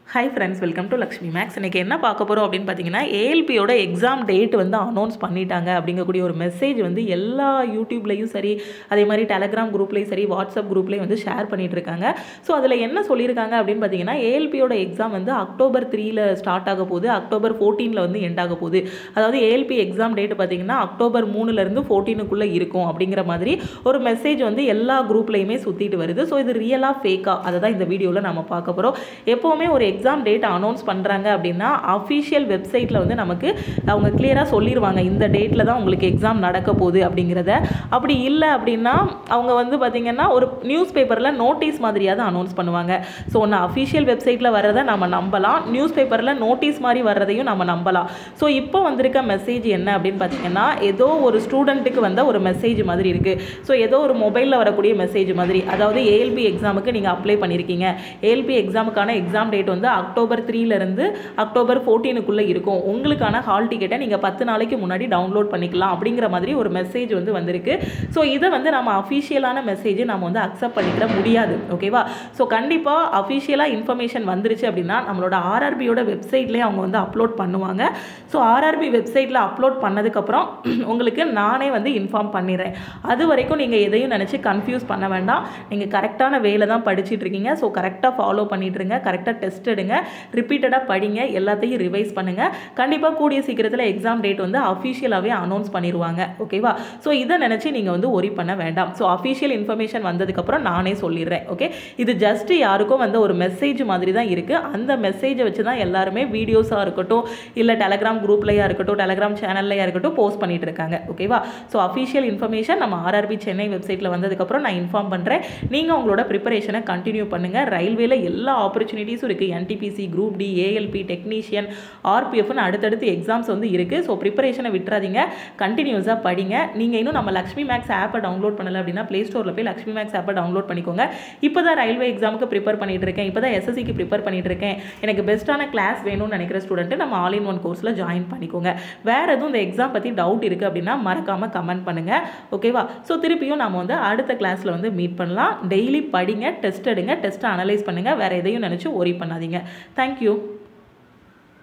hi friends welcome to Lakshmi maths இன்றைக்கி என்ன பார்க்க போகிறோம் அப்படின்னு பார்த்தீங்கன்னா ஏஎல்பியோட எக்ஸாம் டேட் வந்து அனௌன்ஸ் பண்ணிட்டாங்க அப்படிங்கக்கூடிய ஒரு மெசேஜ் வந்து எல்லா யூடியூப்லேயும் சரி அதே மாதிரி டெலகிராம் குரூப்லேயும் சரி வாட்ஸ்அப் குரூப்லேயும் வந்து ஷேர் பண்ணிட்டு இருக்காங்க ஸோ அதில் என்ன சொல்லியிருக்காங்க அப்படின்னு பார்த்தீங்கன்னா ஏஎல்பியோட எக்ஸாம் வந்து அக்டோபர் த்ரீல ஸ்டார்ட் ஆக போகுது அக்டோபர் ஃபோர்டீனில் வந்து எண்ட் ஆக போகுது அதாவது ஏஎல்பி எக்ஸாம் டேட் பார்த்தீங்கன்னா அக்டோபர் மூணுலேருந்து ஃபோர்டீனுக்குள்ளே இருக்கும் அப்படிங்கிற மாதிரி ஒரு மெசேஜ் வந்து எல்லா குரூப்லேயுமே சுற்றிட்டு வருது ஸோ இது ரியலாக ஃபேக்கா அதை தான் இந்த வீடியோவில் நம்ம பார்க்க போகிறோம் எப்போவுமே ஒரு எக்ஸாம் டேட் அனௌன்ஸ் பண்ணுறாங்க அப்படின்னா அஃபிஷியல் வெப்சைட்டில் வந்து நமக்கு அவங்க கிளியராக சொல்லிடுவாங்க இந்த டேட்டில் தான் உங்களுக்கு எக்ஸாம் நடக்க போகுது அப்படிங்கிறத அப்படி இல்லை அப்படின்னா அவங்க வந்து பார்த்திங்கன்னா ஒரு நியூஸ் பேப்பரில் நோட்டீஸ் மாதிரியாவது அனௌன்ஸ் பண்ணுவாங்க ஸோ ஒன்று அஃபிஷியல் வெப்சைட்டில் வர்றதை நம்ம நம்பலாம் நியூஸ் பேப்பரில் நோட்டீஸ் மாதிரி வர்றதையும் நம்ம நம்பலாம் ஸோ இப்போ வந்திருக்க மெசேஜ் என்ன அப்படின்னு பார்த்தீங்கன்னா ஏதோ ஒரு ஸ்டூடெண்ட்டுக்கு வந்த ஒரு மெசேஜ் மாதிரி இருக்குது ஸோ ஏதோ ஒரு மொபைலில் வரக்கூடிய மெசேஜ் மாதிரி அதாவது ஏஎல்பி எக்ஸாமுக்கு நீங்கள் அப்ளை பண்ணியிருக்கீங்க ஏஎல்பி எக்ஸாமுக்கான எக்ஸாம் டேட் வந்து அக்டோபர் த்ரீலேருந்து அக்டோபர் ஃபோர்டீனுக்குள்ளே இருக்கும் உங்களுக்கான ஹால் டிக்கெட்டை நீங்கள் பத்து நாளைக்கு முன்னாடி டவுன்லோட் பண்ணிக்கலாம் அப்படிங்கிற மாதிரி ஒரு மெசேஜ் வந்து வந்திருக்கு ஸோ இதை வந்து நம்ம அஃபிஷியலான மெசேஜ் நம்ம வந்து அக்செப்ட் பண்ணிக்கிற முடியாது ஓகேவா ஸோ கண்டிப்பாக அஃபிஷியலாக இன்ஃபர்மேஷன் வந்துருச்சு அப்படின்னா நம்மளோட ஆர்ஆர்பியோட வெப்சைட்லேயே அவங்க வந்து அப்லோட் பண்ணுவாங்க ஸோ ஆர்ஆர்பி வெப்சைட்டில் அப்லோட் பண்ணதுக்கப்புறம் உங்களுக்கு நானே வந்து இன்ஃபார்ம் பண்ணிடுறேன் அது வரைக்கும் நீங்கள் எதையும் நினச்சி கன்ஃபியூஸ் பண்ண வேண்டாம் நீங்கள் கரெக்டான வேலை தான் படிச்சுட்டு இருக்கீங்க ஸோ கரெக்டாக ஃபாலோ பண்ணிட்டு இருங்க கரெக்டாக டெஸ்ட் எடுங்க ரிப்பீட்டடாக படிங்க எல்லாத்தையும் ரிவைஸ் பண்ணுங்கள் கண்டிப்பாக கூடிய சீக்கிரத்தில் எக்ஸாம் டேட் வந்து அஃபிஷியலாகவே அனௌன்ஸ் பண்ணிடுவாங்க ஓகேவா ஸோ இதை நினச்சி நீங்கள் வந்து ஒரி பண்ண வேண்டாம் ஸோ அஃபிஷியல் இன்ஃபர்மேஷன் வந்ததுக்கப்புறம் நானே சொல்லிடுறேன் ஓகே இது ஜஸ்ட் யாருக்கும் வந்து ஒரு மெசேஜ் மாதிரி தான் இருக்குது அந்த மெசேஜை வச்சு தான் எல்லாருமே வீடியோஸாக இருக்கட்டும் இல்லை டெலகிராம் குரூப்லையா இருக்கட்டும் டெலகிராம் சேனல்லையா இருக்கட்டும் போஸ்ட் பண்ணிட்டு இருக்காங்க ஓகேவா ஸோ அஃபிஷியல் இன்ஃபர்மேஷன் நம்ம ஆர்ஆர்பி சென்னை வெப்சைட்டில் வந்ததுக்கப்புறம் நான் இன்ஃபார்ம் பண்ணுறேன் நீங்கள் உங்களோட ப்ரிப்பரேஷனை கண்டினியூ பண்ணுங்கள் ரயில்வேல எல்லா ஆப்பர்ச்சுனிட்டிஸும் இருக்குது NTPC group D ALP technician ஆர்பிஎஃப்னு அடுத்தடுத்து எக்ஸாம்ஸ் வந்து இருக்குது ஸோ ப்ரிப்பரேஷனை விட்டுறாதீங்க கண்டினியூஸாக படிங்க நீங்கள் இன்னும் நம்ம லக்ஷ்மி மேக்ஸ் ஆப்பை டவுன்லோட் பண்ணல அப்படின்னா ப்ளே ஸ்டோரில் போய் லக்ஷ்மி மேக்ஸ் ஆப்பை டவுன்லோட் பண்ணிக்கோங்க இப்போ தான் ரயில்வே எக்ஸாமுக்கு ப்ரிப்பேர் பண்ணிட்டு இருக்கேன் இப்போ தான் எஸ்எஸ்சிக்கு ப்ரிப்பேர் பண்ணிட்டு இருக்கேன் எனக்கு பெஸ்ட்டான கிளாஸ் வேணும்னு நினைக்கிற ஸ்டூடெண்ட்டு நம்ம ஆல் இன் ஒன் கோர்ஸில் ஜாயின் பண்ணிக்கோங்க வேறு எதுவும் இந்த எக்ஸாம் பற்றி டவுட் இருக்குது அப்படின்னா மறக்காமல் கமெண்ட் பண்ணுங்கள் ஓகேவா ஸோ திருப்பியும் நம்ம வந்து அடுத்த கிளாஸில் வந்து மீட் பண்ணலாம் டெய்லி படிங்க டெஸ்ட் எடுங்க டெஸ்ட்டை அனலைஸ் பண்ணுங்கள் வேறு எதையும் நினச்சி ஒரி பண்ணாதீங்க தேங்க்யூ